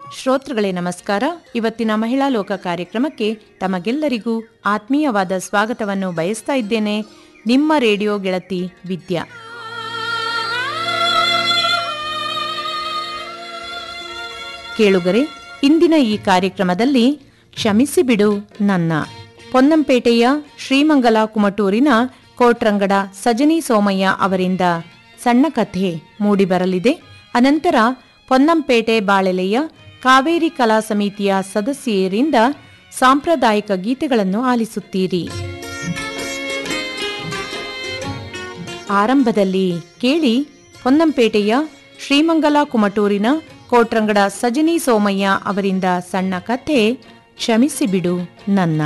ಶ್ರೋತೃಗಳೇ ನಮಸ್ಕಾರ ಇವತ್ತಿನ ಮಹಿಳಾ ಲೋಕ ಕಾರ್ಯಕ್ರಮಕ್ಕೆ ತಮಗೆಲ್ಲರಿಗೂ ಆತ್ಮೀಯವಾದ ಸ್ವಾಗತವನ್ನು ಬಯಸ್ತಾ ಇದ್ದೇನೆ ನಿಮ್ಮ ರೇಡಿಯೋ ಗೆಳತಿ ವಿದ್ಯಾ ಕೇಳುಗರೆ ಇಂದಿನ ಈ ಕಾರ್ಯಕ್ರಮದಲ್ಲಿ ಕ್ಷಮಿಸಿ ಬಿಡು ನನ್ನ ಪೊನ್ನಂಪೇಟೆಯ ಶ್ರೀಮಂಗಲ ಕುಮಟೂರಿನ ಕೋಟ್ರಂಗಡ ಸಜನಿ ಸೋಮಯ್ಯ ಅವರಿಂದ ಸಣ್ಣ ಕಥೆ ಮೂಡಿಬರಲಿದೆ ಅನಂತರ ಪೊನ್ನಂಪೇಟೆ ಬಾಳೆಲೆಯ ಕಾವೇರಿ ಕಲಾ ಸಮಿತಿಯ ಸದಸ್ಯರಿಂದ ಸಾಂಪ್ರದಾಯಿಕ ಗೀತೆಗಳನ್ನು ಆಲಿಸುತ್ತೀರಿ ಆರಂಭದಲ್ಲಿ ಕೇಳಿ ಹೊನ್ನಂಪೇಟೆಯ ಶ್ರೀಮಂಗಲ ಕುಮಟೂರಿನ ಕೋಟ್ರಂಗಡ ಸಜನಿ ಸೋಮಯ್ಯ ಅವರಿಂದ ಸಣ್ಣ ಕಥೆ ಕ್ಷಮಿಸಿ ಬಿಡು ನನ್ನ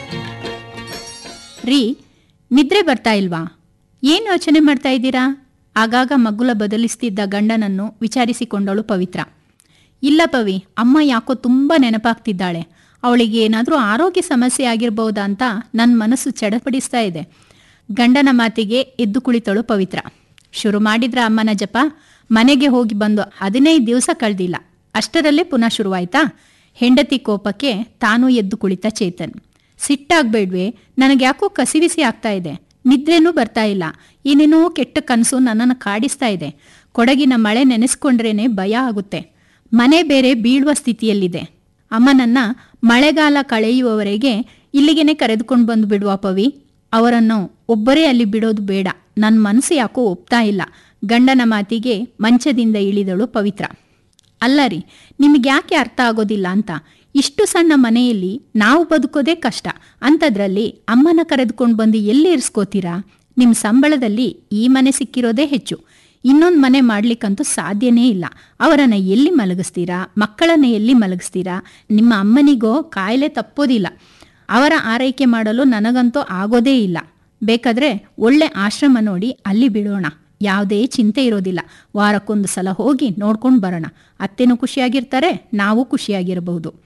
ರೀ ನಿದ್ರೆ ಬರ್ತಾ ಇಲ್ವಾ ಏನು ಯೋಚನೆ ಮಾಡ್ತಾ ಇದ್ದೀರಾ ಆಗಾಗ ಮಗ್ಗುಲ ಬದಲಿಸ್ತಿದ್ದ ಗಂಡನನ್ನು ವಿಚಾರಿಸಿಕೊಂಡಳು ಪವಿತ್ರ ಇಲ್ಲ ಪವಿ ಅಮ್ಮ ಯಾಕೋ ತುಂಬ ನೆನಪಾಗ್ತಿದ್ದಾಳೆ ಅವಳಿಗೆ ಏನಾದರೂ ಆರೋಗ್ಯ ಸಮಸ್ಯೆ ಆಗಿರ್ಬೋದಾ ಅಂತ ನನ್ನ ಮನಸ್ಸು ಚಡಪಡಿಸ್ತಾ ಇದೆ ಗಂಡನ ಮಾತಿಗೆ ಎದ್ದು ಕುಳಿತಳು ಪವಿತ್ರ ಶುರು ಮಾಡಿದ್ರ ಅಮ್ಮನ ಜಪ ಮನೆಗೆ ಹೋಗಿ ಬಂದು ಹದಿನೈದು ದಿವಸ ಕಳೆದಿಲ್ಲ ಅಷ್ಟರಲ್ಲೇ ಪುನಃ ಶುರುವಾಯ್ತಾ ಹೆಂಡತಿ ಕೋಪಕ್ಕೆ ತಾನೂ ಎದ್ದು ಕುಳಿತ ಚೇತನ್ ಸಿಟ್ಟಾಗ್ಬೇಡ್ವೆ ನನಗೆ ಯಾಕೋ ಕಸಿವಿಸಿ ಆಗ್ತಾ ಇದೆ ನಿದ್ರೇನೂ ಬರ್ತಾ ಇಲ್ಲ ಏನೇನೋ ಕೆಟ್ಟ ಕನಸು ನನ್ನನ್ನು ಕಾಡಿಸ್ತಾ ಇದೆ ಕೊಡಗಿನ ಮಳೆ ನೆನೆಸ್ಕೊಂಡ್ರೇನೆ ಭಯ ಆಗುತ್ತೆ ಮನೆ ಬೇರೆ ಬೀಳುವ ಸ್ಥಿತಿಯಲ್ಲಿದೆ ಅಮ್ಮನನ್ನ ಮಳೆಗಾಲ ಕಳೆಯುವವರೆಗೆ ಇಲ್ಲಿಗೆನೆ ಕರೆದುಕೊಂಡು ಬಂದು ಬಿಡುವ ಪವಿ ಅವರನ್ನು ಒಬ್ಬರೇ ಅಲ್ಲಿ ಬಿಡೋದು ಬೇಡ ನನ್ನ ಮನಸ್ಸು ಯಾಕೋ ಒಪ್ತಾ ಇಲ್ಲ ಗಂಡನ ಮಾತಿಗೆ ಮಂಚದಿಂದ ಇಳಿದಳು ಪವಿತ್ರ ಅಲ್ಲ ರೀ ನಿಮ್ಗೆ ಯಾಕೆ ಅರ್ಥ ಆಗೋದಿಲ್ಲ ಅಂತ ಇಷ್ಟು ಸಣ್ಣ ಮನೆಯಲ್ಲಿ ನಾವು ಬದುಕೋದೇ ಕಷ್ಟ ಅಂಥದ್ರಲ್ಲಿ ಅಮ್ಮನ ಕರೆದುಕೊಂಡು ಬಂದು ಎಲ್ಲಿ ಇರಿಸ್ಕೋತೀರಾ ನಿಮ್ಮ ಸಂಬಳದಲ್ಲಿ ಈ ಮನೆ ಸಿಕ್ಕಿರೋದೇ ಹೆಚ್ಚು ಇನ್ನೊಂದು ಮನೆ ಮಾಡ್ಲಿಕ್ಕಂತೂ ಸಾಧ್ಯನೇ ಇಲ್ಲ ಅವರನ್ನ ಎಲ್ಲಿ ಮಲಗಿಸ್ತೀರಾ ಮಕ್ಕಳನ್ನ ಎಲ್ಲಿ ಮಲಗಿಸ್ತೀರಾ ನಿಮ್ಮ ಅಮ್ಮನಿಗೋ ಕಾಯಿಲೆ ತಪ್ಪೋದಿಲ್ಲ ಅವರ ಆರೈಕೆ ಮಾಡಲು ನನಗಂತೂ ಆಗೋದೇ ಇಲ್ಲ ಬೇಕಾದ್ರೆ ಒಳ್ಳೆ ಆಶ್ರಮ ನೋಡಿ ಅಲ್ಲಿ ಬಿಡೋಣ ಯಾವುದೇ ಚಿಂತೆ ಇರೋದಿಲ್ಲ ವಾರಕ್ಕೊಂದು ಸಲ ಹೋಗಿ ನೋಡ್ಕೊಂಡು ಬರೋಣ ಅತ್ತೆನೂ ಖುಷಿಯಾಗಿರ್ತಾರೆ ನಾವು ಖುಷಿಯಾಗಿರಬಹುದು